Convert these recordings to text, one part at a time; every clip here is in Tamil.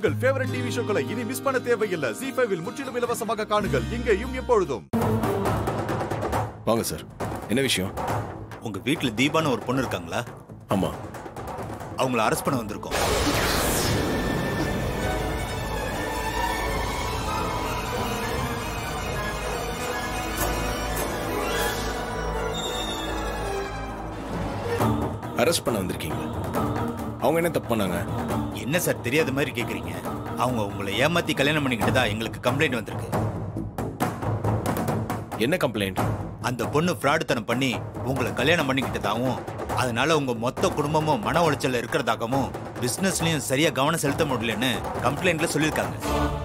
உங்கள் ஃபேவரட் டிவி ஷோக்களை இனி மிஸ் பண்ண தேவையில்லை ஜி ஃபைவில் முற்றிலும் இலவசமாக காணுங்கள் இங்கேயும் எப்பொழுதும் வாங்க சார் என்ன விஷயம் உங்க வீட்ல தீபான்னு ஒரு பொண்ணு இருக்காங்களா ஆமா அவங்கள அரெஸ்ட் பண்ண வந்திருக்கோம் அரெஸ்ட் பண்ண வந்திருக்கீங்க அவங்க என்ன தப்பு பண்ணாங்க என்ன சார் தெரியாத மாதிரி கேக்குறீங்க அவங்க உங்களை ஏமாத்தி கல்யாணம் பண்ணிக்கிட்டதா எங்களுக்கு கம்ப்ளைண்ட் வந்திருக்கு என்ன கம்ப்ளைண்ட் அந்த பொண்ணு ஃப்ராடுத்தனம் பண்ணி உங்களை கல்யாணம் பண்ணிக்கிட்டதாகவும் அதனால உங்க மொத்த குடும்பமும் மன உளைச்சல்ல இருக்கிறதாகவும் பிசினஸ்லயும் சரியா கவனம் செலுத்த முடியலன்னு கம்ப்ளைண்ட்ல சொல்லியிருக்காங்க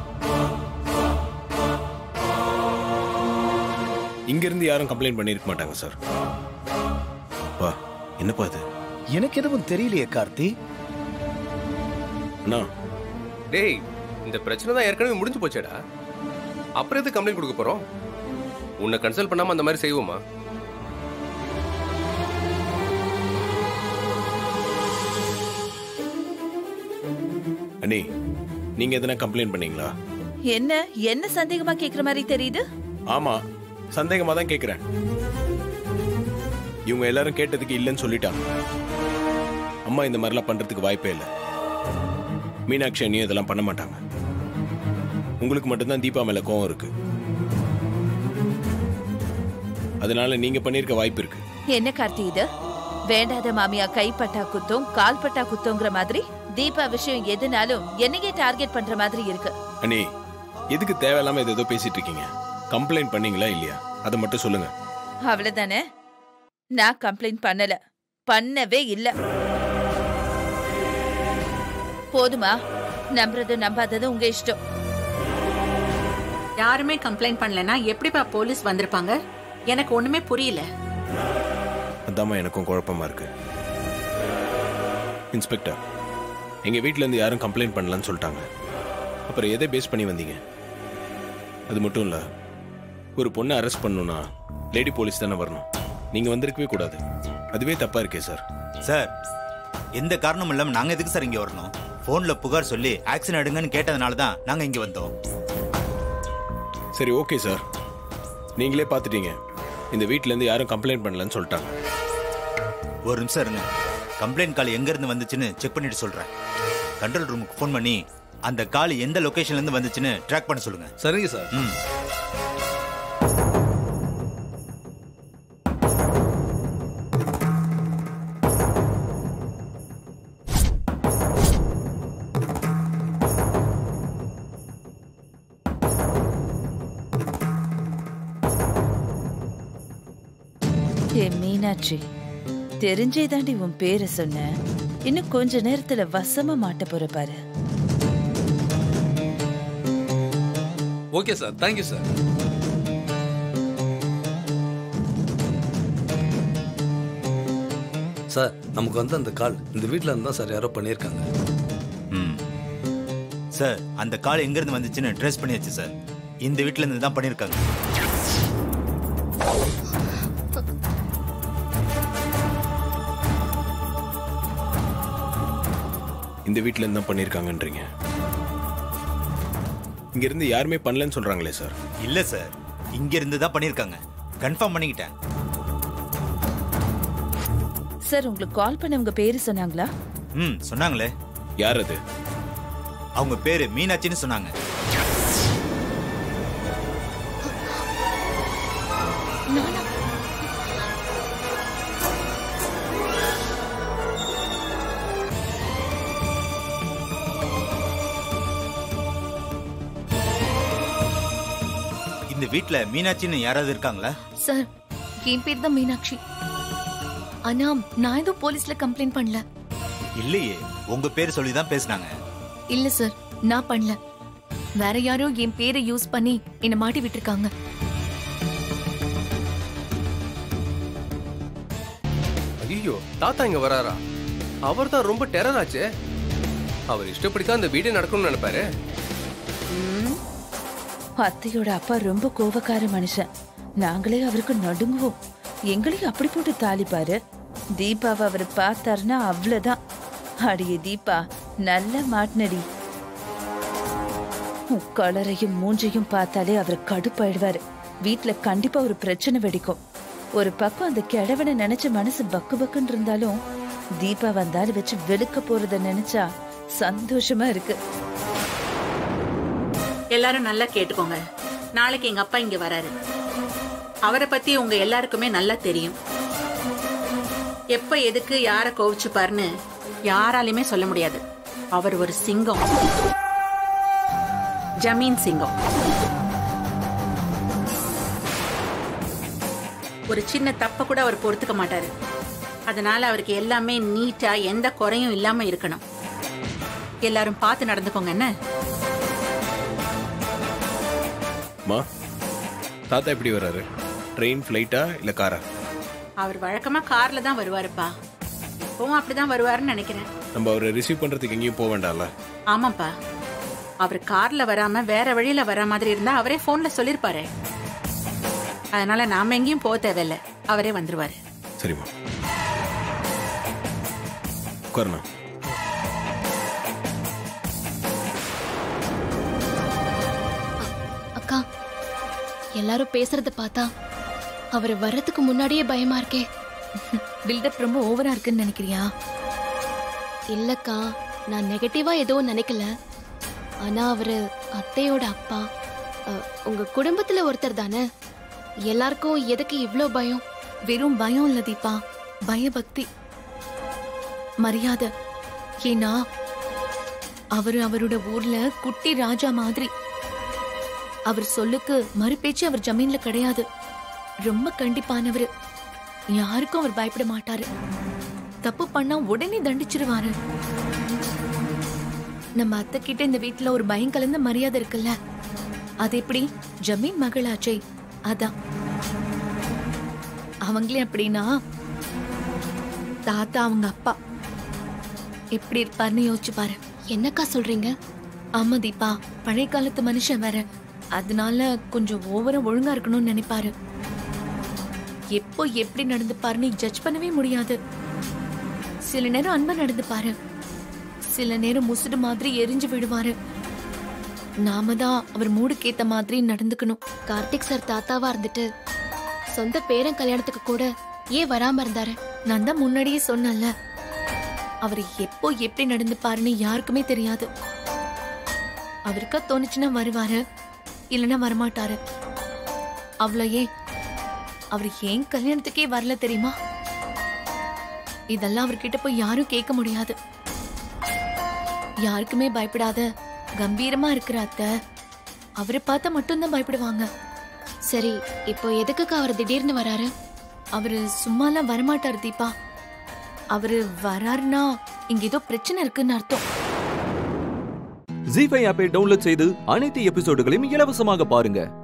இங்க இருந்து யாரும் கம்ப்ளைண்ட் பண்ணிருக்க மாட்டாங்க சார் பா என்னப்பா இது எனக்கு எதுவும் தெரியலையே கார்த்தி அண்ணா டேய் இந்த பிரச்சனை தான் ஏற்கனவே முடிஞ்சு போச்சேடா அப்புறம் எதுக்கு கம்ப்ளைண்ட் கொடுக்க போறோம் உன்னை கன்சல்ட் பண்ணாம அந்த மாதிரி செய்வோமா அண்ணி நீங்க எதனா கம்ப்ளைண்ட் பண்ணீங்களா என்ன என்ன சந்தேகமா கேக்குற மாதிரி தெரியுது ஆமா சந்தேகமா தான் கேக்குறேன் இவங்க எல்லாரும் கேட்டதுக்கு இல்லைன்னு சொல்லிட்டாங்க அம்மா இந்த மாதிரிலாம் பண்றதுக்கு வாய்ப்பே இல்லை மீனாட்சி அண்ணியும் இதெல்லாம் பண்ண மாட்டாங்க உங்களுக்கு மட்டும்தான் தீபா மேல கோவம் இருக்கு அதனால நீங்க பண்ணிருக்க வாய்ப்பு இருக்கு என்ன கார்த்தி இது வேண்டாத மாமியா கைப்பட்டா குத்தம் கால்பட்டா குத்தோங்கிற மாதிரி தீபா விஷயம் எதுனாலும் என்னையே டார்கெட் பண்ற மாதிரி இருக்கு அண்ணி எதுக்கு தேவையில்லாம இது ஏதோ பேசிட்டு இருக்கீங்க கம்ப்ளைண்ட் பண்ணீங்களா இல்லையா அதை மட்டும் சொல்லுங்க அவ்வளவுதானே நான் கம்ப்ளைண்ட் பண்ணல பண்ணவே இல்ல போதுமா நம்புறது நம்பாதது உங்க இஷ்டம் யாருமே கம்ப்ளைண்ட் பண்ணலனா எப்படிப்பா போலீஸ் வந்திருப்பாங்க எனக்கு ஒண்ணுமே புரியல அதாம்மா எனக்கும் குழப்பமா இருக்கு இன்ஸ்பெக்டர் எங்க வீட்ல இருந்து யாரும் கம்ப்ளைண்ட் பண்ணலன்னு சொல்லிட்டாங்க அப்புறம் எதை பேஸ் பண்ணி வந்தீங்க அது மட்டும் இல்ல ஒரு பொண்ணை அரெஸ்ட் பண்ணணும்னா லேடி போலீஸ் தானே வரணும் நீங்க வந்திருக்கவே கூடாது அதுவே தப்பா இருக்கே சார் சார் எந்த காரணமும் இல்லாம நாங்க எதுக்கு சார் இங்க வரணும் போன்ல புகார் சொல்லி ஆக்ஷன் எடுங்கன்னு கேட்டதுனால தான் நாங்க இங்க வந்தோம் சரி ஓகே சார் நீங்களே பார்த்துட்டீங்க இந்த வீட்ல இருந்து யாரும் கம்ப்ளைண்ட் பண்ணலன்னு சொல்லிட்டாங்க ஒரு நிமிஷம் இருங்க கம்ப்ளைண்ட் கால் எங்க இருந்து வந்துச்சுன்னு செக் பண்ணிட்டு சொல்றேன் கண்ட்ரோல் ரூமுக்கு ஃபோன் பண்ணி அந்த கால் எந்த லொகேஷன்ல இருந்து வந்துச்சுன்னு ட்ராக் பண்ண சொல்லுங்க சரிங்க சார் ம் ஏ மீனாட்சி தெரிஞ்சே தாண்டி உன் பேரை சொன்ன இன்னும் கொஞ்ச நேரத்துல வசமா மாட்ட போற பாரு okay sir thank you sir sir நமக்கு வந்து அந்த கால் இந்த வீட்டில் இருந்தால் சார் யாரோ பண்ணியிருக்காங்க ம் சார் அந்த கால் எங்க இருந்து வந்துச்சுன்னு ட்ரேஸ் பண்ணியாச்சு சார் இந்த வீட்ல இருந்து தான் பண்ணிருக்காங்க இந்த வீட்ல இருந்து தான் பண்ணியிருக்காங்கன்றீங்க இங்க இருந்து யாருமே பண்ணலன்னு சொல்றாங்களே சார் இல்ல சார் இங்க இருந்து தான் பண்ணிருக்காங்க கன்ஃபார்ம் பண்ணிக்கிட்டேன் சார் உங்களுக்கு கால் பண்ண உங்க பேரு சொன்னாங்களா ம் சொன்னாங்களே யார் அது அவங்க பேரு மீனாட்சின்னு சொன்னாங்க இந்த வீட்ல மீனாட்சின்னு யாராவது இருக்காங்களா சார் என் பேர் தான் மீனாட்சி ஆனா நான் எதுவும் போலீஸ்ல கம்ப்ளைண்ட் பண்ணல இல்லையே உங்க பேர் சொல்லி தான் பேசுனாங்க இல்ல சார் நான் பண்ணல வேற யாரோ என் பேரை யூஸ் பண்ணி என்ன மாட்டி விட்டுருக்காங்க ஐயோ தாத்தா இங்க வராரா அவர் தான் ரொம்ப டெரர் ஆச்சே அவர் இஷ்டப்படிதான் இந்த வீடே நடக்கணும்னு நினைப்பாரு அத்தையோட அப்பா ரொம்ப கோபக்கார மனுஷன் நாங்களே அவருக்கு நடுங்குவோம் எங்களையும் அப்படி போட்டு தாளிப்பாரு தீபாவை அவர் பார்த்தாருன்னா அவ்வளவுதான் அடியே தீபா நல்ல மாட்டினடி உன் கலரையும் மூஞ்சையும் பார்த்தாலே அவர் கடுப்பாயிடுவாரு வீட்ல கண்டிப்பா ஒரு பிரச்சனை வெடிக்கும் ஒரு பக்கம் அந்த கிழவனை நினைச்ச மனசு பக்கு பக்குன்னு இருந்தாலும் தீபா வந்தாலும் வச்சு வெளுக்க போறத நினைச்சா சந்தோஷமா இருக்கு எல்லாரும் நல்லா கேட்டுக்கோங்க நாளைக்கு எங்க அப்பா இங்க வராரு அவரை பத்தி உங்க எல்லாருக்குமே நல்லா தெரியும் எப்ப எதுக்கு யார கோவிச்சுப்பாருன்னு யாராலையுமே சொல்ல முடியாது அவர் ஒரு சிங்கம் ஜமீன் சிங்கம் ஒரு சின்ன தப்ப கூட அவர் பொறுத்துக்க மாட்டாரு அதனால அவருக்கு எல்லாமே நீட்டா எந்த குறையும் இல்லாம இருக்கணும் எல்லாரும் பார்த்து நடந்துக்கோங்க என்ன மா தாத்தா எப்படி வர்றாரு ட்ரெயின் ஃப்ளைட்டா இல்லை காரா அவர் வழக்கமா கார்ல தான் வருவாருப்பா இப்பவும் அப்படிதான் வருவாருன்னு நினைக்கிறேன் நம்ம அவரை ரிசீவ் பண்ணுறதுக்கு எங்கேயும் போக வேண்டாம்ல ஆமாப்பா அவர் கார்ல வராம வேற வழியில வர மாதிரி இருந்தா அவரே போன்ல சொல்லிருப்பாரு அதனால நாம எங்கேயும் போக தேவையில்ல அவரே வந்துருவாரு சரிம்மா உட்காருண்ணா அக்கா எல்லாரும் பேசுறத பார்த்தா அவர் வர்றதுக்கு முன்னாடியே பயமா இருக்கே பில்டப் ரொம்ப ஓவரா இருக்குன்னு நினைக்கிறியா இல்லக்கா நான் நெகட்டிவா எதுவும் நினைக்கல ஆனா அவரு அத்தையோட அப்பா அ, உங்க குடும்பத்துல ஒருத்தர் தானே எல்லாருக்கும் எதுக்கு இவ்ளோ பயம் வெறும் பயம் இல்ல தீபா பயபக்தி மரியாதை ஏன்னா அவரு அவரோட ஊர்ல குட்டி ராஜா மாதிரி அவர் சொல்லுக்கு மறுபேச்சு அவர் ஜமீன்ல கிடையாது ரொம்ப கண்டிப்பானவரு யாருக்கும் அவர் பயப்பட மாட்டாரு தப்பு பண்ணா உடனே தண்டிச்சிருவாரு நம்ம அத்தை கிட்ட இந்த வீட்ல ஒரு பயம் கலந்த மரியாதை இருக்குல்ல அது எப்படி ஜமீன் மகளாச்சே அதான் அவங்களே அப்படின்னா தாத்தா அவங்க அப்பா எப்படி இருப்பாருன்னு யோசிச்சு பாரு என்னக்கா சொல்றீங்க ஆமா தீபா பழைய காலத்து மனுஷன் வேற அதனால கொஞ்சம் ஓவரா ஒழுங்கா இருக்கணும்னு நினைப்பாரு எப்போ எப்படி நடந்துப்பாருன்னு ஜட்ஜ் பண்ணவே முடியாது சில நேரம் அன்பா நடந்துப்பாரு சில நேரம் முசுடு மாதிரி எரிஞ்சு விடுவாரு நாம தான் அவர் மூடுக்கேத்த மாதிரி நடந்துக்கணும் கார்த்திக் சார் தாத்தாவா இருந்துட்டு சொந்த பேரன் கல்யாணத்துக்கு கூட ஏன் வராம இருந்தாரு நான் தான் முன்னாடியே சொன்னேன்ல அவர் எப்போ எப்படி நடந்துப்பாருன்னு யாருக்குமே தெரியாது அவருக்கா தோணுச்சுன்னா வருவாரு இல்லைன்னா வரமாட்டாரு அவ்வளோ ஏன் அவர் ஏன் கல்யாணத்துக்கே வரல தெரியுமா இதெல்லாம் அவர்கிட்ட போய் யாரும் கேட்க முடியாது யாருக்குமே பயப்படாத கம்பீரமா இருக்கிற அத்தை அவரை பார்த்தா மட்டும்தான் பயப்படுவாங்க சரி இப்போ எதுக்குக்கா அவர் திடீர்னு வராரு அவரு சும்மாலாம் வரமாட்டார் தீபா அவரு வராருன்னா இங்க ஏதோ பிரச்சனை இருக்குன்னு அர்த்தம் ஜி ஃபைவ் ஆப்பை டவுன்லோட் செய்து அனைத்து எபிசோடுகளையும் இலவசமாக பாருங்க